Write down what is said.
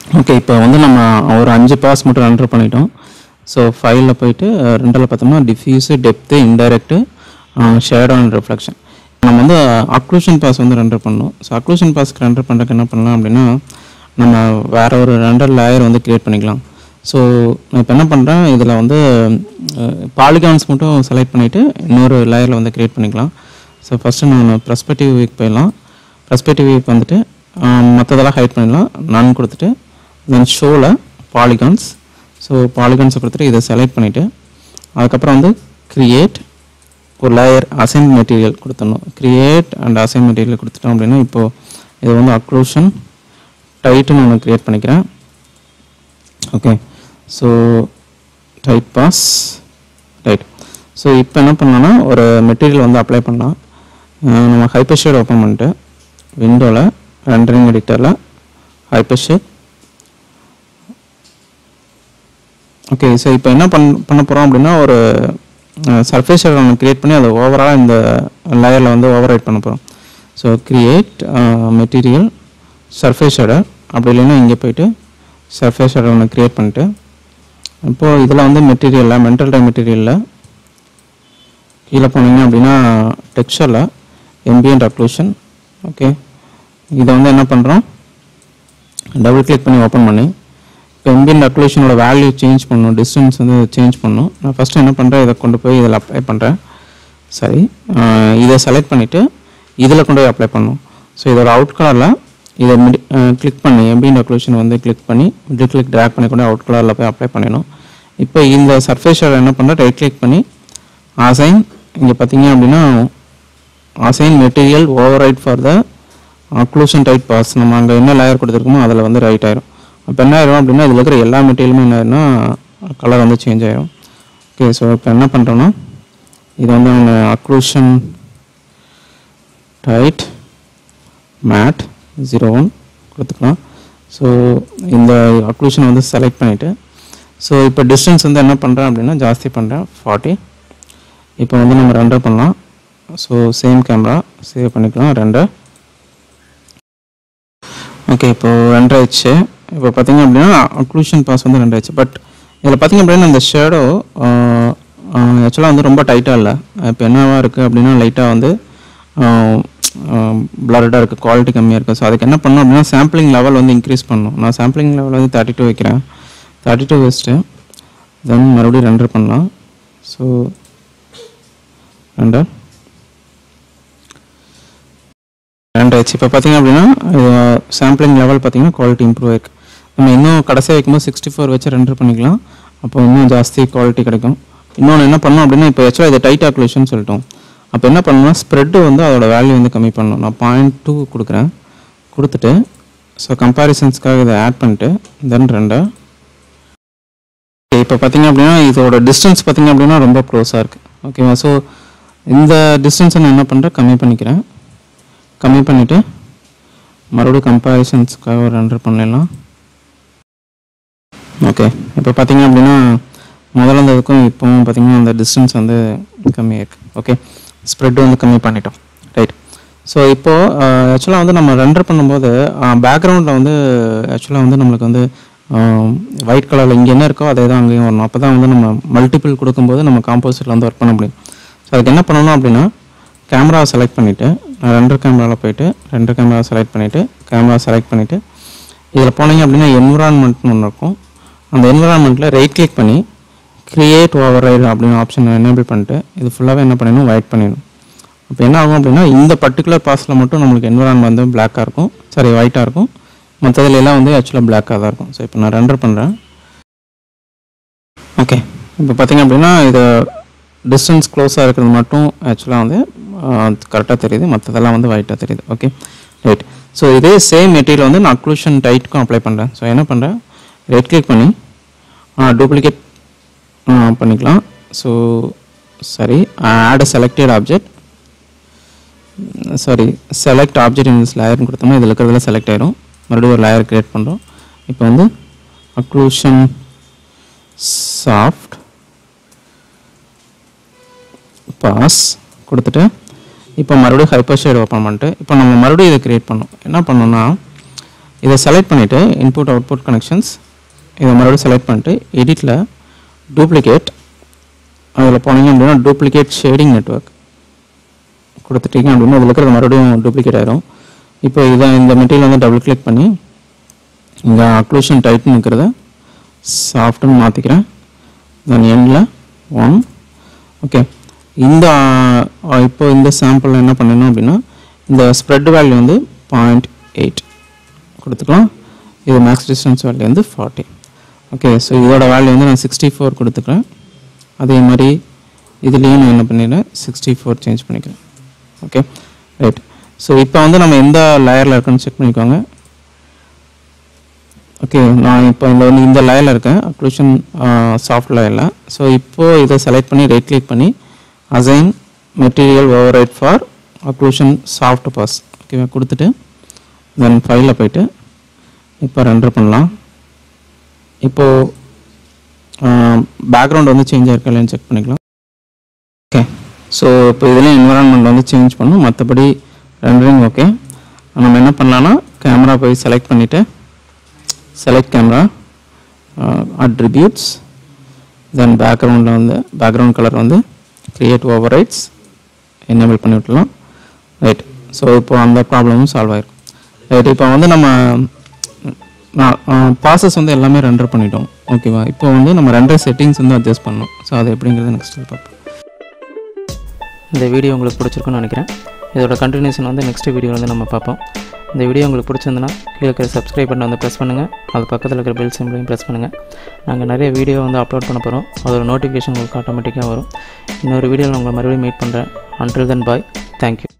okay இப்போ வந்து நம்ம ஒரு அஞ்சு பாஸ் மட்டும் என்டர் பண்ணிட்டோம் ஸோ ஃபைலில் போயிட்டு அஹ், ரெண்டில் பார்த்தோம்னா diffuse depth indirect shadow and reflection நம்ம வந்து அக்ளூஷன் பாஸ் வந்து ரெண்டர் பண்ணணும் ஸோ அக்ளூஷன் பாஸ்க்கு ரெண்டர் பண்ணுறதுக்கு என்ன பண்ணலாம் அப்படின்னா நம்ம வேற ஒரு ரெண்டர் லேயர் வந்து க்ரியேட் பண்ணிக்கலாம் ஸோ நான் இப்போ என்ன பண்ணுறேன் இதில் வந்து பாலிகான்ஸ் மட்டும் செலக்ட் பண்ணிவிட்டு இன்னொரு லேயரில் வந்து க்ரியேட் பண்ணிக்கலாம் ஸோ ஃபஸ்ட்டு நான் ப்ரெஸ்பெக்டிவ் வீக் போயிடலாம் ப்ரெஸ்பெக்டிவ் வீக் வந்துட்டு மற்றதெல்லாம் ஹைட் பண்ணிடலாம் நான் கொடுத்துட்டு தென் ஷோவில் பாலிகான்ஸ் ஸோ பாலிகான்ஸை கொடுத்துட்டு இதை செலக்ட் பண்ணிவிட்டு அதுக்கப்புறம் வந்து க்ரியேட் ஒரு லேயர் அசைன் மெட்டீரியல் கொடுத்துடணும் க்ரியேட் அண்ட் அசைன் மெட்டீரியல் கொடுத்துட்டோம் அப்படின்னா இப்போது இது வந்து அக்ளூஷன் டைட்டுன்னு ஒன்று க்ரியேட் பண்ணிக்கிறேன் okay so tight pass right so இப்போ என்ன பண்ணலாம்னா ஒரு மெட்டீரியல் வந்து அப்ளை பண்ணலாம் அஹ் நம்ம ஹைப்பர் ஷேட் ஓப்பன் பண்ணிட்டு விண்டோவில் ரெண்டரிங் எடிட்டரில் ஹைப்பர் ஷேட் ஓகே ஸோ இப்போ என்ன பண் பண்ண போகிறோம் அப்படின்னா ஒரு சர்ஃபேஸ் ஷேட் ஒன்று க்ரியேட் பண்ணி அதை ஓவராலாக இந்த லேயரில் வந்து ஓவர் ரைட் பண்ண போகிறோம் so create material surface shader அப்படி இல்லைன்னா இங்கே போயிட்டு சர்ஃபேஸ் ஷேடர் ஒன்று க்ரியேட் பண்ணிட்டு இப்போது இதில் வந்து மெட்டீரியலில் மென்டல் டை மெட்டீரியலில் கீழே போனீங்க அப்படின்னா டெக்ஸ்சரில் எம்பியன்ட் அக்ளூஷன் ஓகே இதை வந்து என்ன பண்ணுறோம் டபுள் கிளிக் பண்ணி ஓப்பன் பண்ணி இப்போ எம்பியன்ட் அக்ளூஷனோட வேல்யூ சேஞ்ச் பண்ணணும் டிஸ்டன்ஸ் வந்து சேஞ்ச் பண்ணணும் நான் ஃபஸ்ட்டு என்ன பண்ணுறேன் இதை கொண்டு போய் இதில் அப்ளை பண்ணுறேன் சரி ஆஹ் இதை செலக்ட் பண்ணிவிட்டு இதில் கொண்டு போய் அப்ளை பண்ணணும் ஸோ இதோட அவுட் கலரில் இதை மிடி கிளிக் பண்ணி எம்பியன்ட் அக்ளூஷன் வந்து கிளிக் பண்ணி மிடில் கிளிக் ட்ராக் பண்ணி கொண்டு அவுட் கலரில் போய் அப்ளை பண்ணிடணும் இப்போ இந்த சர்ஃபேஸ் என்ன பண்ணுறேன் ரைட் கிளிக் பண்ணி அசைன் இங்கே பார்த்தீங்க அப்படின்னா assign material override for the occlusion tight pass நம்ம அங்கே என்ன லேயர் கொடுத்துருக்கோமோ அதில் வந்து ரைட் ஆயிரும் அப்போ என்ன ஆயிரும் அப்படின்னா இதில் இருக்கிற எல்லா மெட்டீரியலுமே என்ன ஆயிரும்னா கலர் வந்து சேஞ்ச் ஆயிரும் ஓகே ஸோ இப்போ என்ன பண்ணுறோன்னா இது வந்து அவங்க occlusion tight mat zero one கொடுத்துக்கலாம் ஸோ இந்த அக்ளூஷன் வந்து செலக்ட் பண்ணிவிட்டு ஸோ இப்போ டிஸ்டன்ஸ் வந்து என்ன பண்ணுறேன் அப்படின்னா ஜாஸ்தி பண்ணுறேன் ஃபார்ட்டி இப்போ வந்து நம்ம ரெண்டர் பண்ணலாம் ஸோ சேம் கேமரா சேவ் பண்ணிக்கலாம் ரெண்டர் ஓகே இப்போ ரெண்டர் ஆயிடுச்சு இப்போ பார்த்தீங்க அப்படின்னா அக்ளூஷன் பாஸ் வந்து ரெண்டு ஆயிடுச்சு பட் இதில் பார்த்தீங்க அப்படின்னா இந்த ஷேடோ ஆக்சுவலாக வந்து ரொம்ப டைட்டாக இல்லை இப்போ என்னவா இருக்குது அப்படின்னா லைட்டாக வந்து பிளர்டாக இருக்குது குவாலிட்டி கம்மியாக இருக்குது ஸோ அதுக்கு என்ன பண்ணணும் அப்படின்னா சாம்பிளிங் லெவல் வந்து இன்க்ரீஸ் பண்ணணும் நான் சாம்பிளிங் லெவல் வந்து தேர்ட்டி டூ வைக்கிறேன் தேர்ட்டி டூ வச்சுட்டு தென் மறுபடியும் ரெண்டர் பண்ணலாம் ஸோ ரெண்டர் ரெண்டாயிடுச்சு இப்போ பார்த்தீங்க அப்படின்னா சாம்பிளிங் லெவல் பார்த்தீங்கன்னா குவாலிட்டி இம்ப்ரூவ் ஆயிருக்கு நம்ம இன்னும் கடைசியாக வைக்கும்போது சிக்ஸ்டி ஃபோர் வச்சு ரெண்டர் பண்ணிக்கலாம் அப்போ இன்னும் ஜாஸ்தி குவாலிட்டி கிடைக்கும் இன்னொன்று என்ன பண்ணணும் அப்படின்னா இப்போ ஆக்சுவலாக இது டைட் ஆக்குலேஷன் சொல்லிட்டோம் அப்போ என்ன பண்ணணும்னா ஸ்ப்ரெட்டு வந்து அதோட வேல்யூ வந்து கம்மி பண்ணணும் நான் பாயிண்ட் டூ கொடுக்குறேன் கொடுத்துட்டு ஸோ கம்பேரிசன்ஸ்க்காக இதை ஆட் பண்ணிட்டு தென் ரெண்டை இப்போ பார்த்தீங்க அப்படின்னா இதோட டிஸ்டன்ஸ் பார்த்தீங்க அப்படின்னா ரொம்ப க்ளோஸாக இருக்குது ஓகேவா ஸோ இந்த டிஸ்டன்ஸை நான் என்ன பண்ணுறேன் கம்மி பண்ணிக்கிறேன் கம்மி பண்ணிவிட்டு மறுபடியும் கம்பேரிசன்ஸ்க்காக ஒரு ரெண்டர் பண்ணிடலாம் ஓகே இப்போ பார்த்தீங்க அப்படின்னா முதல்ல இருந்ததுக்கும் இப்போவும் பார்த்தீங்கன்னா அந்த டிஸ்டன்ஸ் வந்து கம்மியாக இருக்குது ஓகே ஸ்ப்ரெட் வந்து கம்மி பண்ணிட்டோம் ரைட் ஸோ இப்போது ஆக்சுவலாக வந்து நம்ம ரெண்டர் பண்ணும்போது பேக்ரவுண்டில் வந்து ஆக்சுவலாக வந்து நம்மளுக்கு வந்து ஒயிட் கலரில் இங்கே என்ன இருக்கோ அதே தான் அங்கேயும் வரணும் அப்போ தான் வந்து நம்ம மல்டிபிள் கொடுக்கும்போது நம்ம காம்போசிட்டில் வந்து ஒர்க் பண்ண முடியும் ஸோ அதுக்கு என்ன பண்ணணும் அப்படின்னா கேமராவை செலக்ட் பண்ணிவிட்டு நான் ரெண்டர் கேமராவில் போயிட்டு ரெண்டர் கேமரா செலக்ட் பண்ணிவிட்டு கேமரா செலக்ட் பண்ணிவிட்டு இதில் போனீங்க அப்படின்னா என்விரான்மெண்ட்னு ஒன்று இருக்கும் அந்த என்விரான்மெண்ட்டில் ரைட் கிளிக் பண்ணி கிரியேட் ஓவர் ரைடு அப்படின்னு ஆப்ஷன் எனேபிள் பண்ணிட்டு இது ஃபுல்லாகவே என்ன பண்ணிடணும் ஒயிட் பண்ணிடணும் அப்போ என்ன ஆகும் அப்படின்னா இந்த பர்டிகுலர் பாஸில் மட்டும் நம்மளுக்கு என்விரான்மெண்ட் வந்து பிளாக்காக இருக்கும் சாரி ஒயிட்டாக இருக்கும் மற்றதுல எல்லாம் வந்து ஆக்சுவலாக பிளாக்காக தான் இருக்கும் ஸோ இப்போ நான் ரெண்டர் பண்ணுறேன் ஓகே இப்போ பார்த்தீங்க அப்படின்னா இது டிஸ்டன்ஸ் க்ளோஸாக இருக்கிறது மட்டும் ஆக்சுவலாக வந்து கரெக்டாக தெரியுது மற்றதெல்லாம் வந்து ஒயிட்டாக தெரியுது ஓகே ரைட் ஸோ இதே சேம் மெட்டீரியல் வந்து நான் அக்ளூஷன் டைட்டுக்கும் அப்ளை பண்ணுறேன் ஸோ என்ன பண்ணுறேன் ரைட் கிளிக் பண்ணி டூப்ளிகேட் பண்ணிக்கலாம் ஸோ சரி add selected object sorry select object in this லேயர்னு கொடுத்தோம்னா இதில் இருக்கிறதுல செலக்ட் ஆயிரும் மறுபடியும் ஒரு லேயர் கிரியேட் பண்ணுறோம் இப்போ வந்து அக்ளூஷன் சாஃப்ட் பாஸ் கொடுத்துட்டு இப்போ மறுபடியும் ஹைப்பர் ஷேட் ஓப்பன் பண்ணிட்டு இப்போ நம்ம மறுபடியும் இதை கிரியேட் பண்ணோம் என்ன பண்ணோம்னா இதை செலக்ட் பண்ணிவிட்டு இன்புட் அவுட்புட் கனெக்ஷன்ஸ் இதை மறுபடியும் செலக்ட் பண்ணிட்டு எடிட்டில் டூப்ளிகேட் அதில் போனீங்க அப்படின்னா டூப்ளிகேட் ஷேடிங் நெட்வொர்க் கொடுத்துட்டீங்க அப்படின்னா அதில் இருக்கிறது மறுபடியும் டூப்ளிகேட் ஆயிரும் இப்போ இதை இந்த மெட்டீரியல் வந்து டபுள் கிளிக் பண்ணி இங்கே அக்ளூஷன் டைட்னு இருக்கிறத சாஃப்ட்னு மாற்றிக்கிறேன் தென் எண்டில் ஒன் ஓகே இந்த ஆஹ், இப்போ இந்த சாம்பிள் என்ன பண்ணணும் அப்படின்னா இந்த ஸ்ப்ரெட் வேல்யூ வந்து பாயிண்ட் எயிட் கொடுத்துக்கலாம் இது மேக்ஸ் டிஸ்டன்ஸ் வேல்யூ வந்து ஃபார்ட்டி ஓகே ஸோ இதோட வேல்யூ வந்து நான் சிக்ஸ்டி ஃபோர் கொடுத்துக்கிறேன் அதே மாதிரி இதுலேயும் நான் என்ன பண்ணிடுறேன் சிக்ஸ்டி ஃபோர் சேஞ்ச் பண்ணிக்கிறேன் ஓகே ரைட் ஸோ இப்போ வந்து நம்ம எந்த லேயரில் இருக்குன்னு செக் பண்ணிக்கோங்க ஓகே நான் இப்போ இந்த வந்து இந்த லேயரில் இருக்கேன் அக்ளூஷன் சாஃப்ட் லேயரில் ஸோ இப்போது இதை செலக்ட் பண்ணி ரைட் கிளிக் பண்ணி assign material override for occlusion soft pass ஓகேவா கொடுத்துட்டு தென் ஃபைலில் போயிட்டு இப்போ ரெண்டர் பண்ணலாம் இப்போது பேக்ரவுண்ட் வந்து சேஞ்ச் ஆயிருக்கா இல்லையான்னு செக் பண்ணிக்கலாம் ஓகே ஸோ இப்போ இதில் என்வரான்மெண்ட் வந்து சேஞ்ச் பண்ணும் மற்றபடி ரெண்டரிங் ஓகே நம்ம என்ன பண்ணலாம்னா கேமரா போய் செலக்ட் பண்ணிவிட்டு செலக்ட் கேமரா அட்ரிபியூட்ஸ் தென் பேக்ரவுண்டில் வந்து பேக்ரவுண்ட் கலர் வந்து கிரியேட் ஓவர் ரைட்ஸ் எனேபிள் பண்ணி விட்டுலாம் ரைட் ஸோ இப்போ அந்த ப்ராப்ளமும் சால்வ் ஆயிருக்கும் ரைட் இப்போ வந்து நம்ம ப்ராசஸ் வந்து எல்லாமே ரெண்டர் பண்ணிட்டோம் ஓகேவா இப்போ வந்து நம்ம ரெண்டர் செட்டிங்ஸ் வந்து அட்ஜஸ்ட் பண்ணணும் ஸோ அது எப்படிங்கிறது நெக்ஸ்ட் பார்ப்போம் இந்த வீடியோ உங்களுக்கு பிடிச்சிருக்குன்னு நினைக்கிறேன் இதோட கண்டினியூஷன் வந்து நெக்ஸ்ட் வீடியோ வந்து நம்ம பார்ப்போம் இந்த வீடியோ உங்களுக்கு பிடிச்சிருந்துன்னா கீழே இருக்கிற சப்ஸ்கிரைப் பட்டன் வந்து ப்ரெஸ் பண்ணுங்கள் அது பக்கத்தில் இருக்கிற பெல் சிம்பிளையும் ப்ரெஸ் பண்ணுங்கள் நாங்கள் நிறைய வீடியோ வந்து அப்லோட் பண்ண போகிறோம் அதோட நோட்டிஃபிகேஷன் உங்களுக்கு ஆட்டோமேட்டிக்காக வரும் இன்னொரு வீடியோவில் உங்களை மறுபடியும் மீட் பண்ணுறேன் அன்டில் தென் பாய் தேங்க்யூ